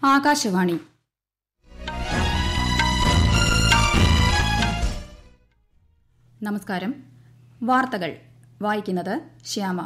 ആകാശവാണി നമസ്കാരം വാർത്തകൾ വായിക്കുന്നത് ശ്യാമ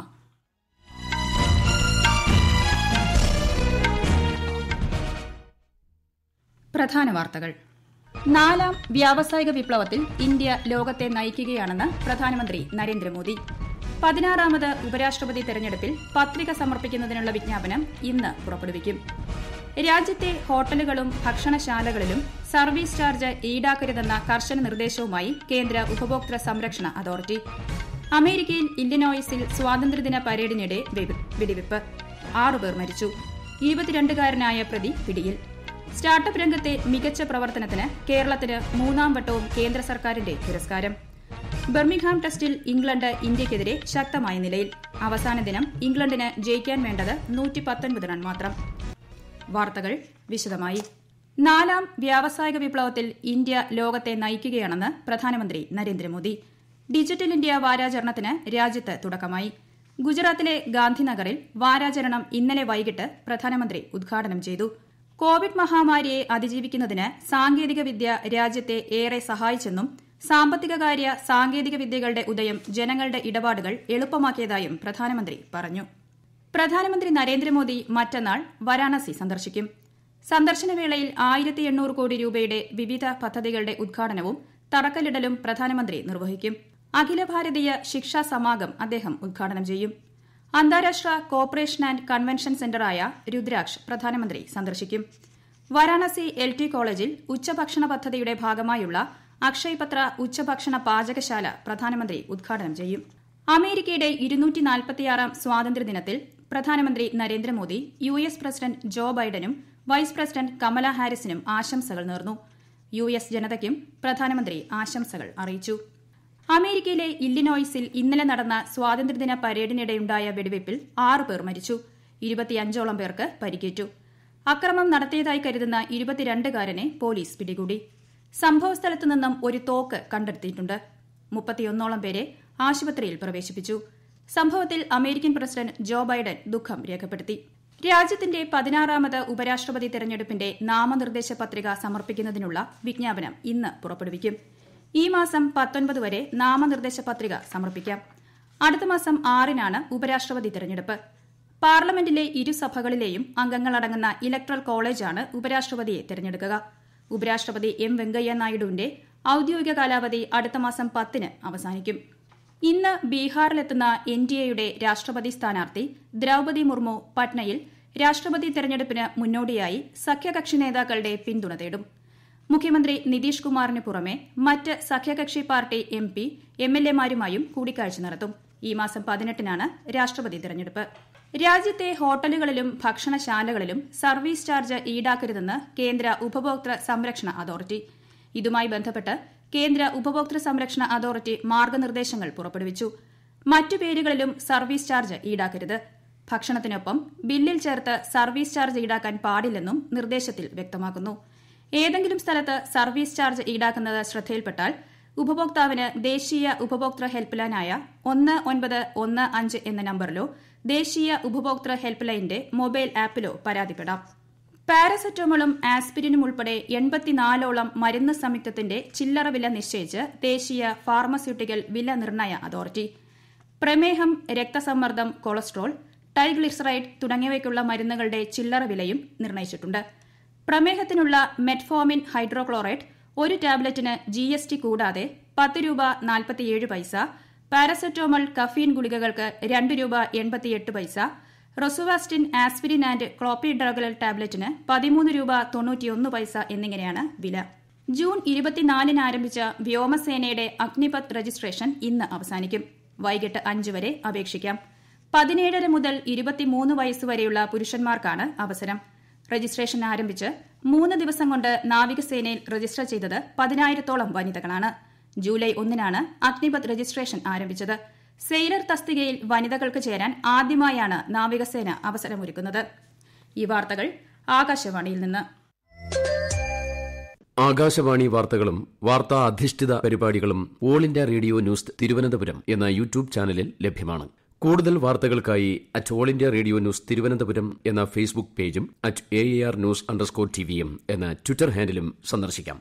പ്രധാന വാർത്തകൾ നാലാം വ്യാവസായിക വിപ്ലവത്തിൽ ഇന്ത്യ ലോകത്തെ നയിക്കുകയാണെന്ന് പ്രധാനമന്ത്രി നരേന്ദ്രമോദി പതിനാറാമത് ഉപരാഷ്ട്രപതി തെരഞ്ഞെടുപ്പിൽ പത്രിക സമർപ്പിക്കുന്നതിനുള്ള വിജ്ഞാപനം ഇന്ന് പുറപ്പെടുവിക്കും രാജ്യത്തെ ഹോട്ടലുകളും ഭക്ഷണശാലകളിലും സർവീസ് ചാർജ് ഈടാക്കരുതെന്ന കർശന നിർദ്ദേശവുമായി കേന്ദ്ര ഉപഭോക്തൃ സംരക്ഷണ അതോറിറ്റി അമേരിക്കയിൽ ഇല്ലിനോയിസിൽ സ്വാതന്ത്ര്യദിന പരേഡിനിടെ വെടിവെപ്പ് ആറുപേർ മരിച്ചു ഇരുപത്തിരണ്ടുകാരനായ പ്രതി പിടിയിൽ സ്റ്റാർട്ടപ്പ് രംഗത്തെ മികച്ച പ്രവർത്തനത്തിന് കേരളത്തിന് മൂന്നാം വട്ടവും കേന്ദ്ര സർക്കാരിന്റെ പുരസ്കാരം ബർമിംഗ്ഹാം ടെസ്റ്റിൽ ഇംഗ്ലണ്ട് ഇന്ത്യയ്ക്കെതിരെ ശക്തമായ നിലയിൽ അവസാന ദിനം ഇംഗ്ലണ്ടിന് ജയിക്കാൻ വേണ്ടത് നൂറ്റി പത്തൊൻപത് റൺ മാത്രം വാർത്തകൾ വിശദമായി നാലാം വ്യാവസായിക വിപ്ലവത്തിൽ ഇന്ത്യ ലോകത്തെ നയിക്കുകയാണെന്ന് പ്രധാനമന്ത്രി നരേന്ദ്രമോദി ഡിജിറ്റൽ ഇന്ത്യ വാരാചരണത്തിന് രാജ്യത്ത് തുടക്കമായി ഗുജറാത്തിലെ ഗാന്ധിനഗറിൽ വാരാചരണം ഇന്നലെ വൈകിട്ട് പ്രധാനമന്ത്രി ഉദ്ഘാടനം ചെയ്തു കോവിഡ് മഹാമാരിയെ അതിജീവിക്കുന്നതിന് സാങ്കേതിക വിദ്യ രാജ്യത്തെ ഏറെ സഹായിച്ചെന്നും സാമ്പത്തികകാര്യ സാങ്കേതിക വിദ്യകളുടെ ഉദയം ജനങ്ങളുടെ ഇടപാടുകൾ എളുപ്പമാക്കിയതായും പ്രധാനമന്ത്രി പറഞ്ഞു പ്രധാനമന്ത്രി നരേന്ദ്രമോദി മറ്റന്നാൾ വാരാണസി സന്ദർശിക്കും സന്ദർശനവേളയിൽ ആയിരത്തി എണ്ണൂറ് കോടി രൂപയുടെ വിവിധ പദ്ധതികളുടെ ഉദ്ഘാടനവും തറക്കല്ലിടലും പ്രധാനമന്ത്രി നിർവഹിക്കും അഖില ഭാരതീയ ശിക്ഷാ സമാഗം അദ്ദേഹം ഉദ്ഘാടനം ചെയ്യും അന്താരാഷ്ട്ര കോപ്പറേഷൻ ആൻഡ് കൺവെൻഷൻ സെന്ററായ രുദ്രാക്ഷ് പ്രധാനമന്ത്രി സന്ദർശിക്കും വാരാണസി എൽ ടി കോളേജിൽ ഉച്ചഭക്ഷണ പദ്ധതിയുടെ ഭാഗമായുള്ള അക്ഷയ്പത്ര ഉച്ചഭക്ഷണ പാചകശാല പ്രധാനമന്ത്രി ഉദ്ഘാടനം ചെയ്യും അമേരിക്കയുടെ ഇരുന്നൂറ്റി നാൽപ്പത്തിയാറാം സ്വാതന്ത്ര്യദിനത്തിൽ പ്രധാനമന്ത്രി Narendra Modi U S president Joe ബൈഡനും വൈസ് പ്രസിഡന്റ് കമല ഹാരിസിനും ആശംസകൾ നേർന്നു യു എസ് ജനതയ്ക്കും പ്രധാനമന്ത്രി ആശംസകൾ അറിയിച്ചു അമേരിക്കയിലെ ഇല്ലിനോയിസിൽ ഇന്നലെ നടന്ന സ്വാതന്ത്ര്യദിന പരേഡിനിടെയുണ്ടായ വെടിവയ്പിൽ ആറ് പേർ മരിച്ചു ഇരുപത്തിയഞ്ചോളം പേർക്ക് പരിക്കേറ്റു അക്രമം നടത്തിയതായി കരുതുന്ന ഇരുപത്തിരണ്ടുകാരനെ പോലീസ് പിടികൂടി സംഭവസ്ഥലത്തു നിന്നും ഒരു തോക്ക് കണ്ടെത്തിയിട്ടുണ്ട് മുപ്പത്തിയൊന്നോളം പേരെ ആശുപത്രിയിൽ പ്രവേശിപ്പിച്ചു സംഭവത്തിൽ അമേരിക്കൻ പ്രസിഡന്റ് ജോ ബൈഡൻ ദുഃഖം രേഖപ്പെടുത്തി രാജ്യത്തിന്റെ പതിനാറാമത് ഉപരാഷ്ട്രപതി തെരഞ്ഞെടുപ്പിന്റെ നാമനിർദ്ദേശ പത്രിക സമർപ്പിക്കുന്നതിനുള്ള വിജ്ഞാപനം ഇന്ന് പുറപ്പെടുവിക്കും ഈ മാസം പത്തൊൻപത് വരെ നാമനിർദ്ദേശ പത്രിക സമർപ്പിക്കാം അടുത്ത മാസം ആറിനാണ് ഉപരാഷ്ട്രപതി തെരഞ്ഞെടുപ്പ് പാർലമെന്റിലെ ഇരുസഭകളിലെയും അംഗങ്ങളടങ്ങുന്ന ഇലക്ട്രൽ കോളേജാണ് ഉപരാഷ്ട്രപതിയെ തെരഞ്ഞെടുക്കുക ഉപരാഷ്ട്രപതി എം വെങ്കയ്യ നായിഡുവിന്റെ ഔദ്യോഗിക കാലാവധി അടുത്ത മാസം പത്തിന് അവസാനിക്കും ഇന്ന് ബീഹാറിലെത്തുന്ന എൻ ഡി എയുടെ രാഷ്ട്രപതി സ്ഥാനാർത്ഥി ദ്രൌപതി മുർമു പട്നയിൽ രാഷ്ട്രപതി തെരഞ്ഞെടുപ്പിന് മുന്നോടിയായി സഖ്യകക്ഷി നേതാക്കളുടെ പിന്തുണ തേടും മുഖ്യമന്ത്രി നിതീഷ് കുമാറിന് പുറമെ മറ്റ് സഖ്യകക്ഷി party M P M L എമാരുമായും കൂടിക്കാഴ്ച നടത്തും ഈ മാസം പതിനെട്ടിനാണ് രാഷ്ട്രപതി തെരഞ്ഞെടുപ്പ് രാജ്യത്തെ ഹോട്ടലുകളിലും ഭക്ഷണശാലകളിലും സർവീസ് ചാർജ് ഈടാക്കരുതെന്ന് കേന്ദ്ര ഉപഭോക്തൃ സംരക്ഷണ അതോറിറ്റി ഇതുമായി ബന്ധപ്പെട്ട് കേന്ദ്ര ഉപഭോക്തൃ സംരക്ഷണ അതോറിറ്റി മാർഗനിർദ്ദേശങ്ങൾ പുറപ്പെടുവിച്ചു മറ്റു പേരുകളിലും സർവീസ് ചാർജ് ഈടാക്കരുത് ഭക്ഷണത്തിനൊപ്പം ബില്ലിൽ ചേർത്ത് സർവീസ് ചാർജ് ഈടാക്കാൻ പാടില്ലെന്നും നിർദ്ദേശത്തിൽ വ്യക്തമാക്കുന്നു ഏതെങ്കിലും സ്ഥലത്ത് സർവീസ് ചാർജ് ഈടാക്കുന്നത് ശ്രദ്ധയിൽപ്പെട്ടാൽ ഉപഭോക്താവിന് ദേശീയ ഉപഭോക്തൃ ഹെൽപ്പ് ലൈനായ ഒന്ന് ഒൻപത് ഒന്ന് അഞ്ച് എന്ന നമ്പറിലോ ദേശീയ ഉപഭോക്തൃ ഹെൽപ്പ് ലൈനിന്റെ മൊബൈൽ ആപ്പിലോ പരാതിപ്പെടാം പാരസെറ്റമോളും ആസ്പിരിനും ഉൾപ്പെടെ എൺപത്തിനാലോളം മരുന്ന് സംയുക്തത്തിന്റെ ചില്ലറ വില നിശ്ചയിച്ച് ദേശീയ ഫാർമസ്യൂട്ടിക്കൽ വില നിർണ്ണയ അതോറിറ്റി പ്രമേഹം രക്തസമ്മർദ്ദം കൊളസ്ട്രോൾ ടൈഗ്ലിസറൈഡ് തുടങ്ങിയവയ്ക്കുള്ള മരുന്നുകളുടെ ചില്ലറ വിലയും നിർണ്ണയിച്ചിട്ടുണ്ട് പ്രമേഹത്തിനുള്ള മെറ്റ്ഫോമിൻ ഹൈഡ്രോക്ലോറൈഡ് ഒരു ടാബ്ലറ്റിന് ജി എസ് ടി കൂടാതെ പത്ത് രൂപ നാൽപ്പത്തിയേഴ് പൈസ പാരസെറ്റോമൽ കഫീൻ ഗുളികകൾക്ക് രണ്ട് രൂപ എൺപത്തിയെട്ട് പൈസ റൊസുവാസ്റ്റിൻ ആസ്പിരിൻ ആൻഡ് ക്ലോപ്പിഡ്രഗൽ ടാബ്ലറ്റിന് പതിമൂന്ന് രൂപ തൊണ്ണൂറ്റിയൊന്ന് പൈസ എന്നിങ്ങനെയാണ് വില ജൂൺ ഇരുപത്തിനാലിന് ആരംഭിച്ച വ്യോമസേനയുടെ അഗ്നിപത് രജിസ്ട്രേഷൻ ഇന്ന് അവസാനിക്കും വൈകിട്ട് അഞ്ച് വരെ അപേക്ഷിക്കാം പതിനേഴര മുതൽ ഇരുപത്തിമൂന്ന് വയസ്സുവരെയുള്ള പുരുഷന്മാർക്കാണ് അവസരം രജിസ്ട്രേഷൻ ആരംഭിച്ച് മൂന്ന് ദിവസം കൊണ്ട് നാവികസേനയിൽ രജിസ്റ്റർ ചെയ്തത് പതിനായിരത്തോളം വനിതകളാണ് ജൂലൈ ഒന്നിനാണ് അഗ്നിപത് രജിസ്ട്രേഷൻ ആരംഭിച്ചത് സെയിലർ തസ്തികയിൽ വനിതകൾക്ക് ചേരാൻ ആദ്യമായാണ് നാവികസേന അവസരമൊരുക്കുന്നത് ഈ വാർത്തകൾ ആകാശവാണിയിൽ നിന്ന് ആകാശവാണി വാർത്തകളും വാർത്താ അധിഷ്ഠിത പരിപാടികളും all India radio news Thiruvananthapuram എന്ന യൂട്യൂബ് ചാനലിൽ ലഭ്യമാണ് കൂടുതൽ വാർത്തകൾക്കായി at all India radio news Thiruvananthapuram എന്ന ഫേസ്ബുക്ക് പേജും at A R news underscore ടിവിയും എന്ന ട്വിറ്റർ ഹാൻഡിലും സന്ദർശിക്കാം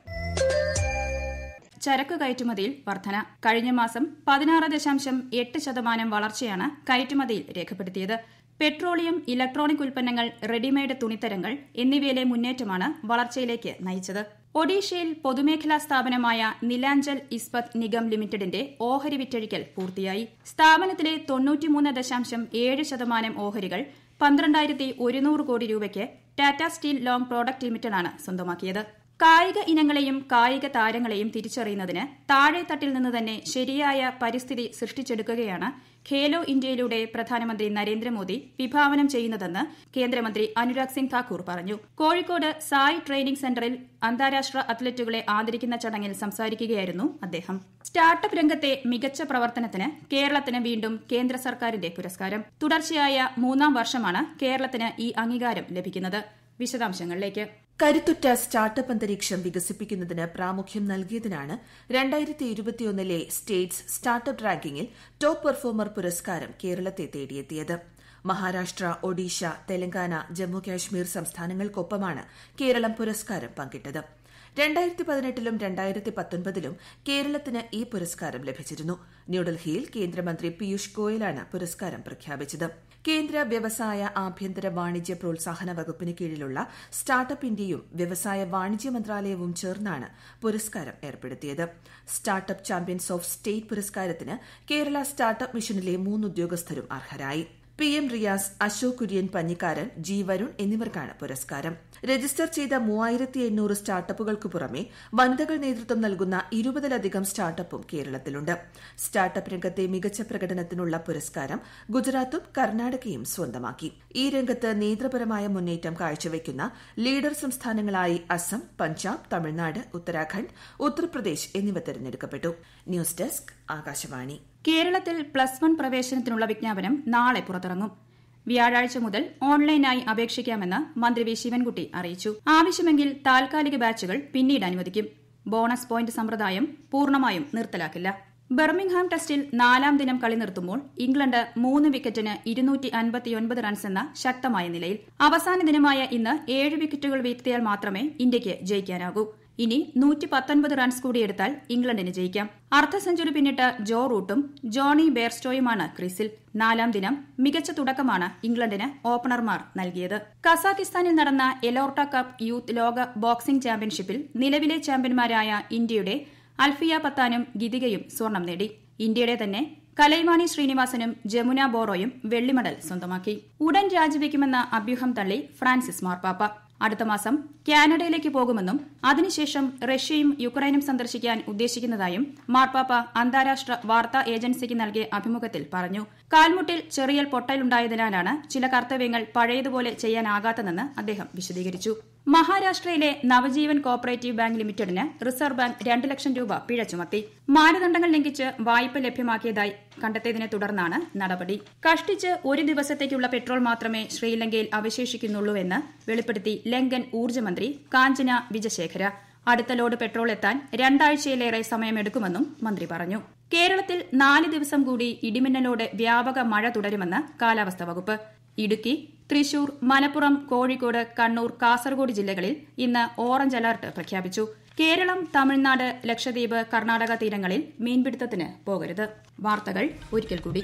ചരക്ക് കയറ്റുമതിയിൽ വർധന കഴിഞ്ഞ മാസം പതിനാറ് ദശാംശം എട്ട് ശതമാനം വളർച്ചയാണ് കയറ്റുമതിയിൽ രേഖപ്പെടുത്തിയത് പെട്രോളിയം ഇലക്ട്രോണിക് ഉൽപ്പന്നങ്ങൾ റെഡിമെയ്ഡ് തുണിത്തരങ്ങൾ എന്നിവയിലെ മുന്നേറ്റമാണ് വളർച്ചയിലേക്ക് നയിച്ചത് ഒഡീഷയിൽ പൊതുമേഖലാ സ്ഥാപനമായ നിലാഞ്ചൽ ഇസ്പത് നിഗം ലിമിറ്റഡിന്റെ ഓഹരി വിറ്റഴിക്കൽ പൂർത്തിയായി സ്ഥാപനത്തിലെ തൊണ്ണൂറ്റിമൂന്ന് ദശാംശം ഏഴ് ശതമാനം ഓഹരികൾ പന്ത്രണ്ടായിരത്തി ഒരുന്നൂറ് കോടി രൂപയ്ക്ക് ടാറ്റ സ്റ്റീൽ ലോങ് പ്രോഡക്റ്റ് ലിമിറ്റഡാണ് സ്വന്തമാക്കിയത് കായിക ഇനങ്ങളെയും കായിക താരങ്ങളെയും തിരിച്ചറിയുന്നതിന് താഴെത്തട്ടിൽ നിന്ന് തന്നെ ശരിയായ പരിസ്ഥിതി സൃഷ്ടിച്ചെടുക്കുകയാണ് ഖേലോ ഇന്ത്യയിലൂടെ പ്രധാനമന്ത്രി നരേന്ദ്രമോദി വിഭാവനം ചെയ്യുന്നതെന്ന് കേന്ദ്രമന്ത്രി അനുരാഗ് സിംഗ് താക്കൂർ പറഞ്ഞു കോഴിക്കോട് സായ് ട്രെയിനിംഗ് സെന്ററിൽ അന്താരാഷ്ട്ര അത്ലറ്റുകളെ ആദരിക്കുന്ന ചടങ്ങിൽ സംസാരിക്കുകയായിരുന്നു അദ്ദേഹം സ്റ്റാർട്ടപ്പ് രംഗത്തെ മികച്ച പ്രവർത്തനത്തിന് കേരളത്തിന് വീണ്ടും കേന്ദ്ര സർക്കാരിന്റെ പുരസ്കാരം തുടർച്ചയായ മൂന്നാം വർഷമാണ് കേരളത്തിന് ഈ അംഗീകാരം ലഭിക്കുന്നത് വിശദാംശങ്ങളിലേക്ക് കരുത്തുറ്റ സ്റ്റാർട്ടപ്പ് അന്തരീക്ഷം വികസിപ്പിക്കുന്നതിന് പ്രാമുഖ്യം നൽകിയതിനാണ് രണ്ടായിരത്തി ഇരുപത്തിയൊന്നിലെ സ്റ്റേറ്റ്സ് സ്റ്റാർട്ടപ്പ് റാങ്കിങ്ങിൽ ടോപ്പ് പെർഫോമർ പുരസ്കാരം കേരളത്തെ തേടിയെത്തിയത് മഹാരാഷ്ട്ര ഒഡീഷ തെലങ്കാന ജമ്മു കാശ്മീർ സംസ്ഥാനങ്ങൾക്കൊപ്പമാണ് കേരളം പുരസ്കാരം പങ്കിട്ടത് രണ്ടായിരത്തി പതിനെട്ടിലും രണ്ടായിരത്തി പത്തൊൻപതിലും കേരളത്തിന് ഈ പുരസ്കാരം ലഭിച്ചിരുന്നു ന്യൂഡൽഹിയിൽ കേന്ദ്രമന്ത്രി പീയൂഷ് ഗോയലാണ് പുരസ്കാരം പ്രഖ്യാപിച്ചത് കേന്ദ്ര വ്യവസായ ആഭ്യന്തര വാണിജ്യ പ്രോത്സാഹന വകുപ്പിന് കീഴിലുള്ള സ്റ്റാർട്ടപ്പ് ഇന്ത്യയും വ്യവസായ വാണിജ്യ മന്ത്രാലയവും ചേർന്നാണ് പുരസ്കാരം ഏർപ്പെടുത്തിയത് സ്റ്റാർട്ടപ്പ് ചാമ്പ്യൻസ് ഓഫ് സ്റ്റേറ്റ് പുരസ്കാരത്തിന് കേരള സ്റ്റാർട്ടപ്പ് മിഷനിലെ മൂന്ന് ഉദ്യോഗസ്ഥരും അർഹരായി P M Riyas Ashok Kurian Panjikaran G Varun എന്നിവർക്കാണ് പുരസ്കാരം രജിസ്റ്റർ ചെയ്ത മൂവായിരത്തി എണ്ണൂറ് സ്റ്റാർട്ടപ്പുകൾക്ക് പുറമെ വനിതകൾ നേതൃത്വം നൽകുന്ന ഇരുപതിലധികം സ്റ്റാർട്ടപ്പും കേരളത്തിലുണ്ട് സ്റ്റാർട്ടപ്പ് രംഗത്തെ മികച്ച പ്രകടനത്തിനുള്ള പുരസ്കാരം ഗുജറാത്തും കർണാടകയും സ്വന്തമാക്കി ഈ രംഗത്ത് നേതൃപരമായ മുന്നേറ്റം കാഴ്ചവെക്കുന്ന ലീഡർ സംസ്ഥാനങ്ങളായി അസം പഞ്ചാബ് തമിഴ്നാട് ഉത്തരാഖണ്ഡ് ഉത്തർപ്രദേശ് എന്നിവ തെരഞ്ഞെടുക്കപ്പെട്ടു ന്യൂസ് ഡെസ്ക് ആകാശവാണി കേരളത്തിൽ പ്ലസ് വൺ പ്രവേശനത്തിനുള്ള വിജ്ഞാപനം നാളെ പുറത്തിറങ്ങും വ്യാഴാഴ്ച മുതൽ ഓൺലൈനായി അപേക്ഷിക്കാമെന്ന് മന്ത്രി വി ശിവൻകുട്ടി അറിയിച്ചു ആവശ്യമെങ്കിൽ താൽക്കാലിക ബാച്ചുകൾ പിന്നീട് അനുവദിക്കും ബോണസ് പോയിന്റ് സമ്പ്രദായം പൂർണ്ണമായും നിർത്തലാക്കില്ല ബർമിംഗ്ഹാം ടെസ്റ്റിൽ നാലാം ദിനം കളി നിർത്തുമ്പോൾ ഇംഗ്ലണ്ട് മൂന്ന് വിക്കറ്റിന് ഇരുന്നൂറ്റി അൻപത്തിയൊൻപത് റൺസ് എന്ന ശക്തമായ നിലയിൽ അവസാന ദിനമായ ഇന്ന് ഏഴ് വിക്കറ്റുകൾ വീഴ്ത്തിയാൽ മാത്രമേ ഇന്ത്യയ്ക്ക് ജയിക്കാനാകൂ ഇനി നൂറ്റി പത്തൊൻപത് റൺസ് കൂടി എടുത്താൽ ഇംഗ്ലണ്ടിന് ജയിക്കാം അർദ്ധ സെഞ്ചുറി പിന്നിട്ട ജോ റൂട്ടും ജോണി ബെയർസ്റ്റോയുമാണ് ക്രീസിൽ നാലാം ദിനം മികച്ച തുടക്കമാണ് ഇംഗ്ലണ്ടിന് ഓപ്പണർമാർ നൽകിയത് കസാഖിസ്ഥാനിൽ നടന്ന എലോർട്ട കപ്പ് യൂത്ത് ലോക ബോക്സിംഗ് ചാമ്പ്യൻഷിപ്പിൽ നിലവിലെ ചാമ്പ്യന്മാരായ ഇന്ത്യയുടെ അൽഫിയ പത്താനും ഗിതികയും സ്വർണം നേടി ഇന്ത്യയുടെ തന്നെ കലൈവാണി ശ്രീനിവാസനും ജമുന ബോറോയും വെള്ളി മെഡൽ സ്വന്തമാക്കി ഉടൻ രാജിവെക്കുമെന്ന അഭ്യൂഹം തള്ളി ഫ്രാൻസിസ് മാർപ്പാപ്പ അടുത്ത മാസം കാനഡയിലേക്ക് പോകുമെന്നും അതിനുശേഷം റഷ്യയും യുക്രൈനും സന്ദർശിക്കാൻ ഉദ്ദേശിക്കുന്നതായും മാർപ്പാപ്പ അന്താരാഷ്ട്ര വാർത്താ ഏജൻസിക്ക് നൽകിയ അഭിമുഖത്തിൽ പറഞ്ഞു കാൽമുട്ടിൽ ചെറിയ പൊട്ടലുണ്ടായതിനാലാണ് ചില കർത്തവ്യങ്ങൾ പഴയതുപോലെ ചെയ്യാനാകാത്തതെന്ന് അദ്ദേഹം വിശദീകരിച്ചു മഹാരാഷ്ട്രയിലെ നവജീവൻ കോപ്പറേറ്റീവ് ബാങ്ക് ലിമിറ്റഡിന് റിസർവ് ബാങ്ക് രണ്ട് ലക്ഷം രൂപ പിഴ ചുമത്തി മാനദണ്ഡങ്ങൾ ലംഘിച്ച് വായ്പ ലഭ്യമാക്കിയതായി കണ്ടെത്തിയതിനെ തുടർന്നാണ് നടപടി കഷ്ടിച്ച് ഒരു ദിവസത്തേക്കുള്ള പെട്രോൾ മാത്രമേ ശ്രീലങ്കയിൽ അവശേഷിക്കുന്നുള്ളൂവെന്ന് വെളിപ്പെടുത്തി ലങ്കൻ ഊർജ്ജമന്ത്രി കാഞ്ചന വിജശേഖര അടുത്ത ലോഡ് പെട്രോൾ എത്താൻ രണ്ടാഴ്ചയിലേറെ സമയമെടുക്കുമെന്നും മന്ത്രി പറഞ്ഞു കേരളത്തിൽ നാല് ദിവസം കൂടി ഇടിമിന്നലോടെ വ്യാപക മഴ തുടരുമെന്ന് കാലാവസ്ഥാ വകുപ്പ് ഇടുക്കി തൃശൂർ മലപ്പുറം കോഴിക്കോട് കണ്ണൂർ കാസർഗോഡ് ജില്ലകളിൽ ഇന്ന് ഓറഞ്ച് അലർട്ട് പ്രഖ്യാപിച്ചു കേരളം തമിഴ്നാട് ലക്ഷദ്വീപ് കർണാടക തീരങ്ങളിൽ മീൻപിടുത്തത്തിന് പോകരുത് വാർത്തകൾ ഒരിക്കൽ കൂടി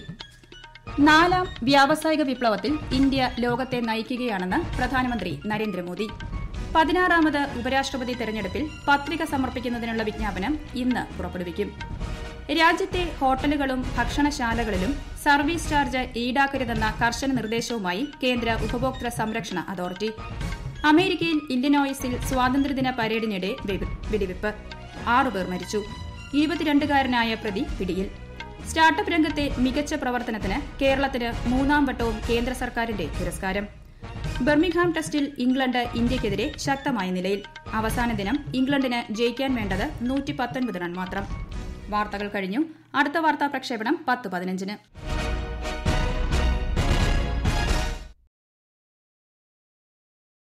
നാലാം വ്യാവസായിക വിപ്ലവത്തിൽ ഇന്ത്യ ലോകത്തെ നയിക്കുകയാണെന്ന് പ്രധാനമന്ത്രി നരേന്ദ്രമോദി പതിനാറാമത് ഉപരാഷ്ട്രപതി തെരഞ്ഞെടുപ്പിൽ പത്രിക സമർപ്പിക്കുന്നതിനുള്ള വിജ്ഞാപനം ഇന്ന് പുറപ്പെടുവിക്കും രാജ്യത്തെ ഹോട്ടലുകളും ഭക്ഷണശാലകളിലും സർവീസ് ചാർജ് ഈടാക്കരുതെന്ന കർശന നിർദ്ദേശവുമായി കേന്ദ്ര ഉപഭോക്തൃ സംരക്ഷണ അതോറിറ്റി അമേരിക്കയിൽ ഇല്ലിനോയിസിൽ സ്വാതന്ത്ര്യദിന പരേഡിനിടെ വെടിവെപ്പ് ആറുപേർ മരിച്ചു ഇരുപത്തിരണ്ടുകാരനായ പ്രതി പിടിയിൽ സ്റ്റാർട്ടപ്പ് രംഗത്തെ മികച്ച പ്രവർത്തനത്തിന് കേരളത്തിന് മൂന്നാം വട്ടവും കേന്ദ്ര സർക്കാരിന്റെ പുരസ്കാരം ബർമിംഗ്ഹാം ടെസ്റ്റിൽ ഇംഗ്ലണ്ട് ഇന്ത്യയ്ക്കെതിരെ ശക്തമായ നിലയിൽ അവസാന ദിനം ഇംഗ്ലണ്ടിന് ജയിക്കാൻ വേണ്ടത് നൂറ്റി റൺ മാത്രം വാർത്തകൾ കഴിഞ്ഞു അടുത്ത വാർത്താ പ്രക്ഷേപണം പത്ത് പതിനഞ്ചിന്